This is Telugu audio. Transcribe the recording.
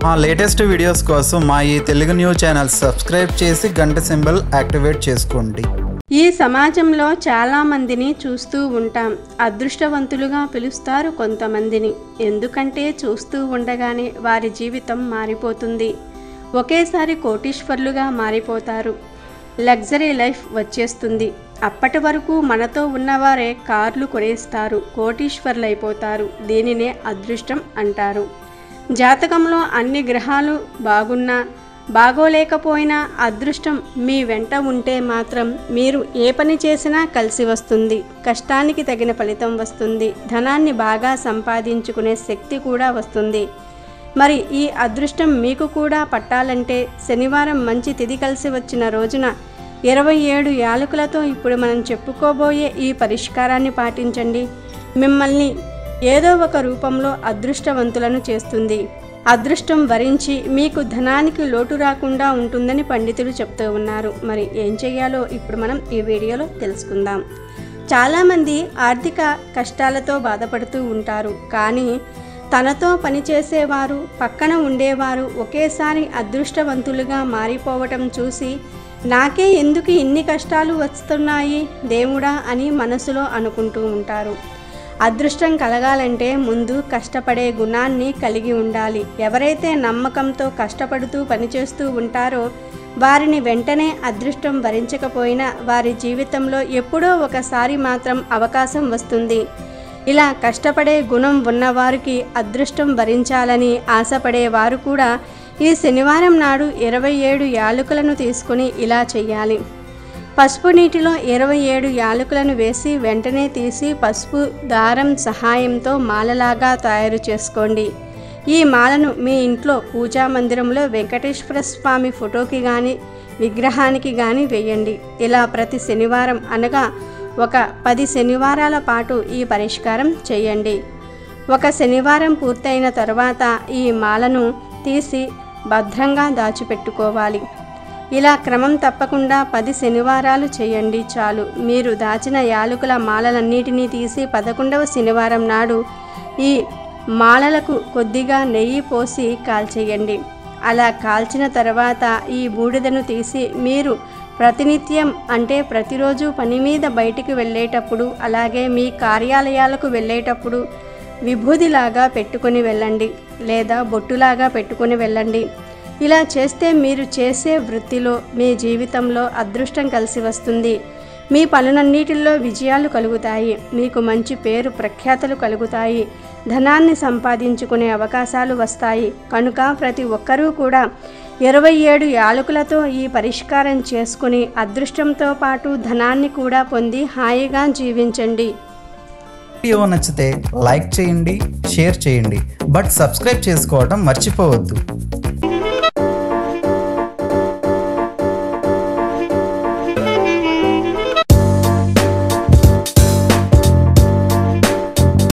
మా లేటెస్ట్ వీడియోస్ కోసం మా ఈ తెలుగు న్యూస్ ఛానల్ సబ్స్క్రైబ్ చేసి గంట సింబల్ యాక్టివేట్ చేసుకోండి ఈ సమాజంలో చాలా మందిని చూస్తూ ఉంటాం అదృష్టవంతులుగా పిలుస్తారు కొంతమందిని ఎందుకంటే చూస్తూ ఉండగానే వారి జీవితం మారిపోతుంది ఒకేసారి కోటీశ్వర్లుగా మారిపోతారు లగ్జరీ లైఫ్ వచ్చేస్తుంది అప్పటి వరకు మనతో ఉన్నవారే కార్లు కొనేస్తారు కోటీశ్వర్లు అయిపోతారు దీనినే అదృష్టం అంటారు జాతకంలో అన్ని గ్రహాలు బాగున్నా బాగోలేకపోయినా అదృష్టం మీ వెంట ఉంటే మాత్రం మీరు ఏ పని చేసినా కలిసి వస్తుంది కష్టానికి తగిన ఫలితం వస్తుంది ధనాన్ని బాగా సంపాదించుకునే శక్తి కూడా వస్తుంది మరి ఈ అదృష్టం మీకు కూడా పట్టాలంటే శనివారం మంచి తిథి కలిసి వచ్చిన రోజున ఇరవై ఏడు యాలకులతో ఇప్పుడు మనం చెప్పుకోబోయే ఈ పరిష్కారాన్ని పాటించండి మిమ్మల్ని ఏదో ఒక రూపంలో అదృష్టవంతులను చేస్తుంది అదృష్టం వరించి మీకు ధనానికి లోటు రాకుండా ఉంటుందని పండితులు చెప్తూ ఉన్నారు మరి ఏం చేయాలో ఇప్పుడు మనం ఈ వీడియోలో తెలుసుకుందాం చాలామంది ఆర్థిక కష్టాలతో బాధపడుతూ ఉంటారు కానీ తనతో పనిచేసేవారు పక్కన ఉండేవారు ఒకేసారి అదృష్టవంతులుగా మారిపోవటం చూసి నాకే ఎందుకు ఇన్ని కష్టాలు వస్తున్నాయి దేవుడా అని మనసులో అనుకుంటూ ఉంటారు అదృష్టం కలగాలంటే ముందు కష్టపడే గుణాన్ని కలిగి ఉండాలి ఎవరైతే నమ్మకంతో కష్టపడుతూ పనిచేస్తూ ఉంటారో వారిని వెంటనే అదృష్టం భరించకపోయినా వారి జీవితంలో ఎప్పుడో ఒకసారి మాత్రం అవకాశం వస్తుంది ఇలా కష్టపడే గుణం ఉన్నవారికి అదృష్టం భరించాలని ఆశపడే వారు కూడా ఈ శనివారం నాడు ఇరవై ఏడు యాలకులను తీసుకుని ఇలా చెయ్యాలి పసుపు నీటిలో ఇరవై ఏడు యాలకులను వేసి వెంటనే తీసి పసుపు దారం సహాయంతో మాలలాగా తయారు చేసుకోండి ఈ మాలను మీ ఇంట్లో పూజా మందిరంలో వెంకటేశ్వర స్వామి ఫోటోకి కానీ విగ్రహానికి కానీ వేయండి ఇలా ప్రతి శనివారం అనగా ఒక పది శనివారాల పాటు ఈ పరిష్కారం చేయండి ఒక శనివారం పూర్తయిన తర్వాత ఈ మాలను తీసి భద్రంగా దాచిపెట్టుకోవాలి ఇలా క్రమం తప్పకుండా పది శనివారాలు చేయండి చాలు మీరు దాచిన యాలకుల మాలలన్నిటినీ తీసి పదకొండవ శనివారం నాడు ఈ మాలలకు కొద్దిగా నెయ్యి పోసి కాల్చేయండి అలా కాల్చిన తర్వాత ఈ బూడిదను తీసి మీరు ప్రతినిత్యం అంటే ప్రతిరోజు పని మీద బయటికి వెళ్ళేటప్పుడు అలాగే మీ కార్యాలయాలకు వెళ్ళేటప్పుడు విభూదిలాగా పెట్టుకొని వెళ్ళండి లేదా బొట్టులాగా పెట్టుకొని వెళ్ళండి ఇలా చేస్తే మీరు చేసే వృత్తిలో మీ జీవితంలో అదృష్టం కలిసి వస్తుంది మీ పనులన్నిటిల్లో విజయాలు కలుగుతాయి మీకు మంచి పేరు ప్రఖ్యాతలు కలుగుతాయి ధనాన్ని సంపాదించుకునే అవకాశాలు వస్తాయి కనుక ప్రతి ఒక్కరూ కూడా ఇరవై ఏడు యాలకులతో ఈ పరిష్కారం చేసుకుని అదృష్టంతో పాటు ధనాన్ని కూడా పొంది హాయిగా జీవించండి వీడియో నచ్చితే లైక్ చేయండి షేర్ చేయండి బట్ సబ్స్క్రైబ్ చేసుకోవడం మర్చిపోవద్దు